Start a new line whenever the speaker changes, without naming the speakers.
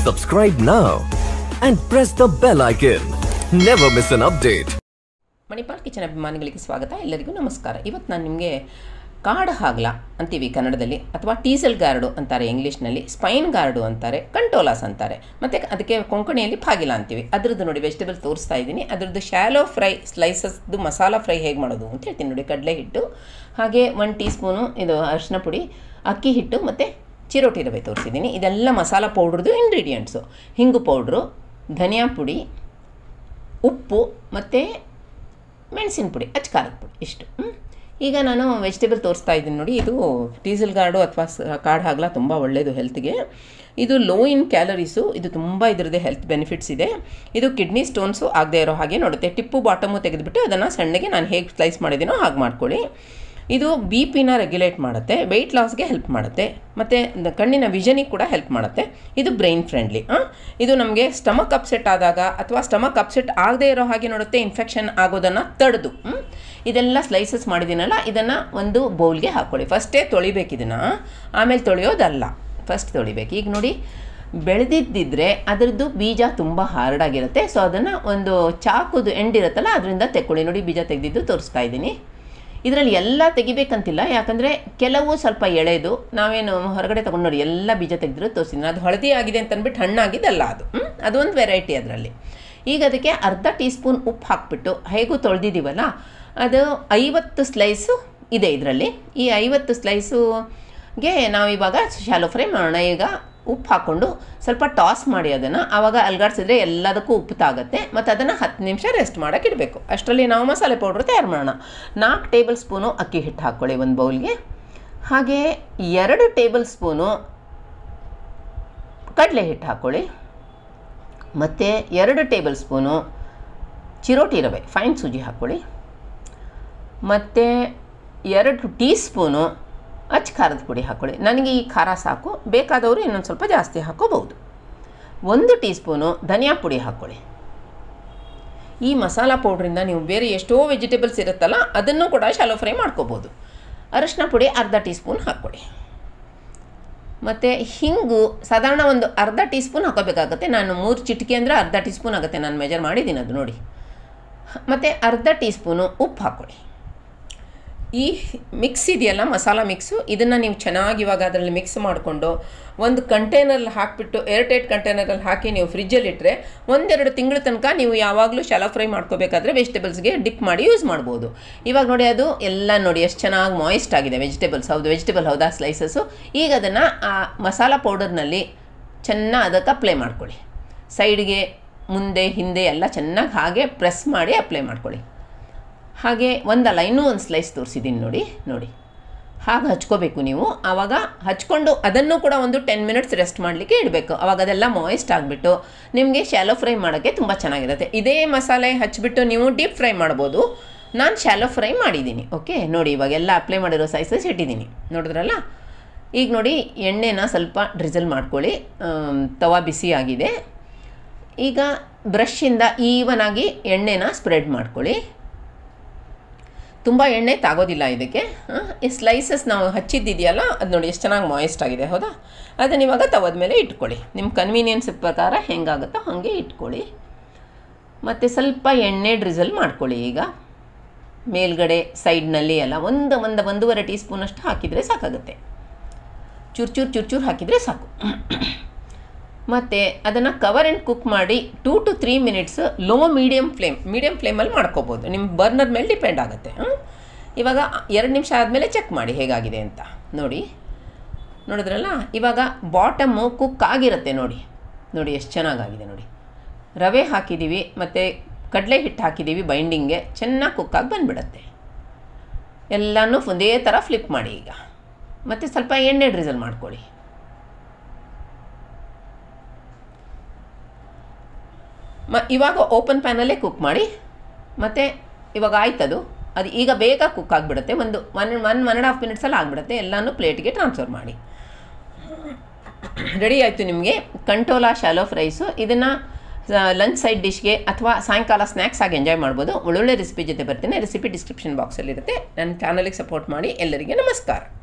Subscribe now and press the bell icon. Never miss an update.
Manipal kitchen ಅಭಿಮಾನಿಗಳಿಗೆ ಸ್ವಾಗತ ಎಲ್ಲರಿಗೂ ನಮಸ್ಕಾರ ಇವತ್ತು ನಾನು ನಿಮಗೆ ಕಾಡು ಹಾಗ್ಲ ಅಂತೀವಿ ಕನ್ನಡದಲ್ಲಿ ಅಥವಾ ಟೀಸಲ್ ಗಾರ್ಡು ಅಂತಾರೆ ಇಂಗ್ಲೀಷ್ನಲ್ಲಿ ಸ್ಪೈನ್ ಗಾರ್ಡು ಅಂತಾರೆ ಕಂಟೋಲಾಸ್ ಅಂತಾರೆ ಮತ್ತು ಅದಕ್ಕೆ ಕೊಂಕಣಿಯಲ್ಲಿ ಫಾಗಿಲ ಅಂತೀವಿ ಅದ್ರದ್ದು ನೋಡಿ ವೆಜಿಟೇಬಲ್ ತೋರಿಸ್ತಾ ಇದ್ದೀನಿ ಅದ್ರದ್ದು ಶಾಲೋ ಫ್ರೈ ಸ್ಲೈಸಸ್ದು ಮಸಾಲ ಫ್ರೈ ಹೇಗೆ ಮಾಡೋದು ಅಂತ ಹೇಳ್ತೀನಿ ನೋಡಿ ಕಡಲೆ ಹಿಟ್ಟು ಹಾಗೆ ಒನ್ ಟೀ ಸ್ಪೂನು ಇದು ಅರಿಶಿನ ಪುಡಿ ಅಕ್ಕಿ ಹಿಟ್ಟು ಮತ್ತು ಚಿರೋಟಿ ರವೆ ತೋರಿಸಿದ್ದೀನಿ ಇದೆಲ್ಲ ಮಸಾಲ ಪೌಡ್ರದ್ದು ಇಂಗ್ರೀಡಿಯೆಂಟ್ಸು ಹಿಂಗು ಪೌಡ್ರು ಧನಿಯಾ ಪುಡಿ ಉಪ್ಪು ಮತ್ತು ಮೆಣಸಿನ ಪುಡಿ ಅಚ್ಚ ಖಾರದ ಪುಡಿ ಇಷ್ಟು ಹ್ಮ್. ಈಗ ನಾನು ವೆಜಿಟೇಬಲ್ ತೋರಿಸ್ತಾ ಇದ್ದೀನಿ ನೋಡಿ ಇದು ಡೀಸೆಲ್ ಗಾರ್ಡು ಅಥವಾ ಕಾಡು ಹಾಗಲ ತುಂಬ ಒಳ್ಳೆಯದು ಹೆಲ್ತ್ಗೆ ಇದು ಲೋ ಇನ್ ಕ್ಯಾಲರೀಸು ಇದು ತುಂಬ ಇದರದ್ದೇ ಹೆಲ್ತ್ ಬೆನಿಫಿಟ್ಸ್ ಇದೆ ಇದು ಕಿಡ್ನಿ ಸ್ಟೋನ್ಸು ಆಗದೆ ಇರೋ ಹಾಗೆ ನೋಡುತ್ತೆ ಟಿಪ್ಪು ಬಾಟಮು ತೆಗೆದುಬಿಟ್ಟು ಅದನ್ನು ಸಣ್ಣಗೆ ನಾನು ಹೇಗೆ ಸ್ಲೈಸ್ ಮಾಡಿದ್ದೀನೋ ಹಾಗೆ ಮಾಡ್ಕೊಳ್ಳಿ ಇದು ಬಿ ಪಿನ ರೆಗ್ಯುಲೇಟ್ ಮಾಡುತ್ತೆ ವೆಯ್ಟ್ ಲಾಸ್ಗೆ ಹೆಲ್ಪ್ ಮಾಡುತ್ತೆ ಮತ್ತು ಕಣ್ಣಿನ ವಿಷನಿಗೆ ಕೂಡ ಹೆಲ್ಪ್ ಮಾಡುತ್ತೆ ಇದು ಬ್ರೈನ್ ಫ್ರೆಂಡ್ಲಿ ಇದು ನಮಗೆ ಸ್ಟಮಕ್ ಅಪ್ಸೆಟ್ ಆದಾಗ ಅಥವಾ ಸ್ಟಮಕ್ ಅಪ್ಸೆಟ್ ಆಗದೇ ಇರೋ ಹಾಗೆ ನೋಡುತ್ತೆ ಇನ್ಫೆಕ್ಷನ್ ಆಗೋದನ್ನು ತಡೆದು ಹ್ಮ್? ಇದೆಲ್ಲ ಸ್ಲೈಸಸ್ ಮಾಡಿದ್ದೀನಲ್ಲ ಇದನ್ನು ಒಂದು ಬೌಲ್ಗೆ ಹಾಕ್ಕೊಳ್ಳಿ ಫಸ್ಟೇ ತೊಳಿಬೇಕು ಇದನ್ನು ಆಮೇಲೆ ತೊಳೆಯೋದಲ್ಲ ಫಸ್ಟ್ ತೊಳಿಬೇಕು ಈಗ ನೋಡಿ ಬೆಳೆದಿದ್ದಿದ್ರೆ ಅದರದ್ದು ಬೀಜ ತುಂಬ ಹಾರ್ಡಾಗಿರುತ್ತೆ ಸೊ ಅದನ್ನು ಒಂದು ಚಾಕುದು ಎಂಡ್ ಇರುತ್ತಲ್ಲ ಅದರಿಂದ ತೆಕ್ಕೊಳ್ಳಿ ನೋಡಿ ಬೀಜ ತೆಗೆದಿದ್ದು ತೋರಿಸ್ತಾ ಇದ್ದೀನಿ ಇದರಲ್ಲಿ ಎಲ್ಲ ತೆಗಿಬೇಕಂತಿಲ್ಲ ಯಾಕಂದರೆ ಕೆಲವು ಸ್ವಲ್ಪ ಎಳೆದು ನಾವೇನು ಹೊರಗಡೆ ತೊಗೊಂಡು ನೋಡಿ ಎಲ್ಲ ಬೀಜ ತೆಗೆದ್ರು ತೋರಿಸಿದ್ದೀನಿ ಅದು ಹಳದಿ ಆಗಿದೆ ಅಂತ ಅಂದ್ಬಿಟ್ಟು ಹಣ್ಣಾಗಿದ್ದಲ್ಲ ಅದು ಹ್ಮ್? ಅದೊಂದು ವೆರೈಟಿ ಅದರಲ್ಲಿ ಈಗ ಅದಕ್ಕೆ ಅರ್ಧ ಟೀ ಸ್ಪೂನ್ ಉಪ್ಪು ಹಾಕ್ಬಿಟ್ಟು ಹೇಗೂ ತೊಳೆದಿದ್ದೀವಲ್ಲ ಅದು ಐವತ್ತು ಸ್ಲೈಸು ಇದೆ ಇದರಲ್ಲಿ ಈ ಐವತ್ತು ಸ್ಲೈಸುಗೆ ನಾವು ಇವಾಗ ಶಾಲೋ ಫ್ರೈ ಮಾಡೋಣ ಈಗ ಉಪ್ಪು ಹಾಕ್ಕೊಂಡು ಸ್ವಲ್ಪ ಟಾಸ್ ಮಾಡಿ ಅದನ್ನು ಆವಾಗ ಅಲ್ಗಾಡ್ಸಿದ್ರೆ ಎಲ್ಲದಕ್ಕೂ ಉಪ್ಪು ತಾಗುತ್ತೆ ಮತ್ತು ಅದನ್ನು ಹತ್ತು ನಿಮಿಷ ರೆಸ್ಟ್ ಮಾಡೋಕೆ ಇಡಬೇಕು ಅಷ್ಟರಲ್ಲಿ ನಾವು ಮಸಾಲೆ ಪೌಡ್ರ್ ತಯಾರು ಮಾಡೋಣ ನಾಲ್ಕು ಟೇಬಲ್ ಸ್ಪೂನು ಅಕ್ಕಿ ಹಿಟ್ಟು ಹಾಕ್ಕೊಳ್ಳಿ ಒಂದು ಬೌಲ್ಗೆ ಹಾಗೆ ಎರಡು ಟೇಬಲ್ ಸ್ಪೂನು ಕಡಲೆ ಹಿಟ್ಟು ಹಾಕ್ಕೊಳ್ಳಿ ಮತ್ತು ಎರಡು ಟೇಬಲ್ ಸ್ಪೂನು ಚಿರೋಟಿ ರವೆ ಫೈನ್ ಸೂಜಿ ಹಾಕ್ಕೊಳ್ಳಿ ಮತ್ತು ಎರಡು ಟೀ ಸ್ಪೂನು ಅಚ್ಚ ಖಾರದ ಪುಡಿ ಹಾಕ್ಕೊಳ್ಳಿ ನನಗೆ ಈ ಖಾರ ಸಾಕು ಬೇಕಾದವರು ಇನ್ನೊಂದು ಸ್ವಲ್ಪ ಜಾಸ್ತಿ ಹಾಕೋಬಹುದು ಒಂದು ಟೀ ಸ್ಪೂನು ಧನಿಯಾ ಪುಡಿ ಹಾಕ್ಕೊಳ್ಳಿ ಈ ಮಸಾಲ ಪೌಡ್ರಿಂದ ನೀವು ಬೇರೆ ಎಷ್ಟೋ ವೆಜಿಟೇಬಲ್ಸ್ ಇರುತ್ತಲ್ಲ ಅದನ್ನು ಕೂಡ ಶಾಲೋ ಫ್ರೈ ಮಾಡ್ಕೋಬೋದು ಅರಿಶಿನ ಪುಡಿ ಅರ್ಧ ಟೀ ಸ್ಪೂನ್ ಹಾಕ್ಕೊಳ್ಳಿ ಮತ್ತು ಹಿಂಗು ಸಾಧಾರಣ ಒಂದು ಅರ್ಧ ಟೀ ಸ್ಪೂನ್ ಹಾಕೋಬೇಕಾಗತ್ತೆ ನಾನು ಮೂರು ಚಿಟಿಕೆ ಅಂದರೆ ಅರ್ಧ ಟೀ ಸ್ಪೂನ್ ಆಗುತ್ತೆ ನಾನು ಮೆಜರ್ ಮಾಡಿದ್ದೀನಿ ಅದು ನೋಡಿ ಮತ್ತು ಅರ್ಧ ಟೀ ಸ್ಪೂನು ಉಪ್ಪು ಹಾಕ್ಕೊಳ್ಳಿ ಈ ಮಿಕ್ಸ್ ಇದೆಯಲ್ಲ ಮಸಾಲ ಮಿಕ್ಸು ಇದನ್ನು ನೀವು ಚೆನ್ನಾಗಿ ಇವಾಗ ಅದರಲ್ಲಿ ಮಿಕ್ಸ್ ಮಾಡಿಕೊಂಡು ಒಂದು ಕಂಟೈನಲ್ಲಿ ಹಾಕಿಬಿಟ್ಟು ಏರ್ಟೈಟ್ ಕಂಟೈನರಲ್ಲಿ ಹಾಕಿ ನೀವು ಫ್ರಿಜ್ಜಲ್ಲಿ ಇಟ್ಟರೆ ಒಂದೆರಡು ತಿಂಗಳ ತನಕ ನೀವು ಯಾವಾಗಲೂ ಶಾಲೋ ಫ್ರೈ ಮಾಡ್ಕೋಬೇಕಾದ್ರೆ ವೆಜಿಟೇಬಲ್ಸ್ಗೆ ಡಿಪ್ ಮಾಡಿ ಯೂಸ್ ಮಾಡ್ಬೋದು ಇವಾಗ ನೋಡಿ ಅದು ಎಲ್ಲ ನೋಡಿ ಎಷ್ಟು ಚೆನ್ನಾಗಿ ಮಾಯಿಸ್ಟ್ ಆಗಿದೆ ವೆಜಿಟೇಬಲ್ಸ್ ಹೌದು ವೆಜಿಟೇಬಲ್ ಹೌದಾ ಸ್ಲೈಸಸ್ಸು ಈಗ ಅದನ್ನು ಆ ಮಸಾಲ ಪೌಡರ್ನಲ್ಲಿ ಚೆನ್ನಾಗಿ ಅದಕ್ಕೆ ಅಪ್ಲೈ ಮಾಡ್ಕೊಳ್ಳಿ ಸೈಡ್ಗೆ ಮುಂದೆ ಹಿಂದೆ ಎಲ್ಲ ಚೆನ್ನಾಗಿ ಹಾಗೆ ಪ್ರೆಸ್ ಮಾಡಿ ಅಪ್ಲೈ ಮಾಡ್ಕೊಳ್ಳಿ ಹಾಗೆ ಒಂದಲ್ಲ ಇನ್ನೂ ಒಂದು ಸ್ಲೈಸ್ ತೋರಿಸಿದ್ದೀನಿ ನೋಡಿ ನೋಡಿ ಹಾಗೆ ಹಚ್ಕೋಬೇಕು ನೀವು ಆವಾಗ ಹಚ್ಕೊಂಡು ಅದನ್ನು ಕೂಡ ಒಂದು ಟೆನ್ ಮಿನಿಟ್ಸ್ ರೆಸ್ಟ್ ಮಾಡಲಿಕ್ಕೆ ಇಡಬೇಕು ಆವಾಗ ಅದೆಲ್ಲ ಮಾಯಿಸ್ಟ್ ಆಗಿಬಿಟ್ಟು ನಿಮಗೆ ಶಾಲೋ ಫ್ರೈ ಮಾಡೋಕ್ಕೆ ತುಂಬ ಚೆನ್ನಾಗಿರುತ್ತೆ ಇದೇ ಮಸಾಲೆ ಹಚ್ಬಿಟ್ಟು ನೀವು ಡೀಪ್ ಫ್ರೈ ಮಾಡ್ಬೋದು ನಾನು ಶಾಲೋ ಫ್ರೈ ಮಾಡಿದ್ದೀನಿ ಓಕೆ ನೋಡಿ ಇವಾಗೆಲ್ಲ ಅಪ್ಲೈ ಮಾಡಿರೋ ಸೈಸಸ್ ಇಟ್ಟಿದ್ದೀನಿ ನೋಡಿದ್ರಲ್ಲ ಈಗ ನೋಡಿ ಎಣ್ಣೆನ ಸ್ವಲ್ಪ ಡ್ರಿಸಲ್ ಮಾಡ್ಕೊಳ್ಳಿ ಆಮ್, ತವಾ ಬಿಸಿ ಆಗಿದೆ ಈಗ ಬ್ರಷಿಂದ ಈವನ್ ಆಗಿ ಎಣ್ಣೆನ ಸ್ಪ್ರೆಡ್ ಮಾಡ್ಕೊಳ್ಳಿ ತುಂಬ ಎಣ್ಣೆ ತಾಗೋದಿಲ್ಲ ಇದಕ್ಕೆ ಆ, ಈ ಸ್ಲೈಸಸ್ ನಾವು ಹಚ್ಚಿದ್ದಿದೆಯಲ್ಲ ಅದು ನೋಡಿ ಎಷ್ಟು ಚೆನ್ನಾಗಿ ಮಾಯಿಸ್ಟ್ ಆಗಿದೆ ಹೌದಾ ಅದನ್ನ ಇವಾಗ ತವದ ಮೇಲೆ ಇಟ್ಕೊಳ್ಳಿ ನಿಮ್ಮ ಕನ್ವೀನಿಯನ್ಸ್ ಪ್ರಕಾರ ಹೆಂಗಾಗುತ್ತೋ ಹಾಗೆ ಇಟ್ಕೊಳ್ಳಿ ಮತ್ತು ಸ್ವಲ್ಪ ಎಣ್ಣೆ ಡ್ರಿಸಲ್ ಮಾಡ್ಕೊಳ್ಳಿ ಈಗ ಮೇಲ್ಗಡೆ ಸೈಡ್ನಲ್ಲಿ ಎಲ್ಲ ಒಂದು ಒಂದು ಒಂದೂವರೆ ಟೀ ಸ್ಪೂನಷ್ಟು ಹಾಕಿದರೆ ಸಾಕಾಗುತ್ತೆ ಚೂರು ಚೂರು ಚೂರು ಚೂರು ಹಾಕಿದರೆ ಸಾಕು ಮತ್ತು ಅದನ್ನು ಕವರ್ ಆ್ಯಂಡ್ ಕುಕ್ ಮಾಡಿ two to three minutes low medium flame medium ಫ್ಲೇಮಲ್ಲಿ ಮಾಡ್ಕೋಬೋದು ನಿಮ್ಮ ಬರ್ನರ್ ಮೇಲೆ ಡಿಪೆಂಡ್ ಆಗುತ್ತೆ ಹ್ಮ್? ಇವಾಗ ಎರಡು ನಿಮಿಷ ಆದಮೇಲೆ ಚೆಕ್ ಮಾಡಿ ಹೇಗಾಗಿದೆ ಅಂತ ನೋಡಿ ನೋಡಿದ್ರಲ್ಲ ಇವಾಗ ಬಾಟಮು ಕುಕ್ ಆಗಿರುತ್ತೆ ನೋಡಿ ನೋಡಿ ಎಷ್ಟು ಚೆನ್ನಾಗಾಗಿದೆ ನೋಡಿ ರವೆ ಹಾಕಿದ್ದೀವಿ ಮತ್ತು ಕಡಲೆ ಹಿಟ್ಟು ಹಾಕಿದ್ದೀವಿ ಬೈಂಡಿಂಗ್ಗೆ ಚೆನ್ನಾಗಿ ಕುಕ್ಕಾಗಿ ಬಂದುಬಿಡತ್ತೆ ಎಲ್ಲನೂ ಒಂದೇ ಥರ ಫ್ಲಿಪ್ ಮಾಡಿ ಈಗ ಮತ್ತು ಸ್ವಲ್ಪ ಎಣ್ಣೆ ಡ್ರಿಸಲ್ ಮಾಡ್ಕೊಳ್ಳಿ ಮ ಇವಾಗ ಓಪನ್ ಪ್ಯಾನಲ್ಲೇ ಕುಕ್ ಮಾಡಿ ಮತ್ತು ಇವಾಗ ಆಯ್ತದು ಅದು ಈಗ ಬೇಗ ಕುಕ್ ಆಗಿಬಿಡುತ್ತೆ ಒಂದು one one one and half ಮಿನಿಟ್ಸಲ್ಲಿ ಆಗಿಬಿಡುತ್ತೆ ಎಲ್ಲನೂ ಪ್ಲೇಟ್ಗೆ ಟ್ರಾನ್ಸ್ಫರ್ ಮಾಡಿ ರೆಡಿ ಆಯಿತು ನಿಮಗೆ ಕಂಟೋಲಾ ಶಾಲೋ ಫ್ರೈಸು ಇದನ್ನು ಲಂಚ್ ಸೈಡ್ ಡಿಶ್ಗೆ ಅಥವಾ ಸಾಯಂಕಾಲ ಸ್ನ್ಯಾಕ್ಸ್ ಆಗಿ ಎಂಜಾಯ್ ಮಾಡ್ಬೋದು ಒಳ್ಳೊಳ್ಳೆ ರೆಸಿಪಿ ಜೊತೆ ಬರ್ತೀನಿ ರೆಸಿಪಿ ಡಿಸ್ಕ್ರಿಪ್ಷನ್ ಬಾಕ್ಸಲ್ಲಿರುತ್ತೆ ನನ್ನ ಚಾನಲಿಗೆ ಸಪೋರ್ಟ್ ಮಾಡಿ ಎಲ್ಲರಿಗೆ ನಮಸ್ಕಾರ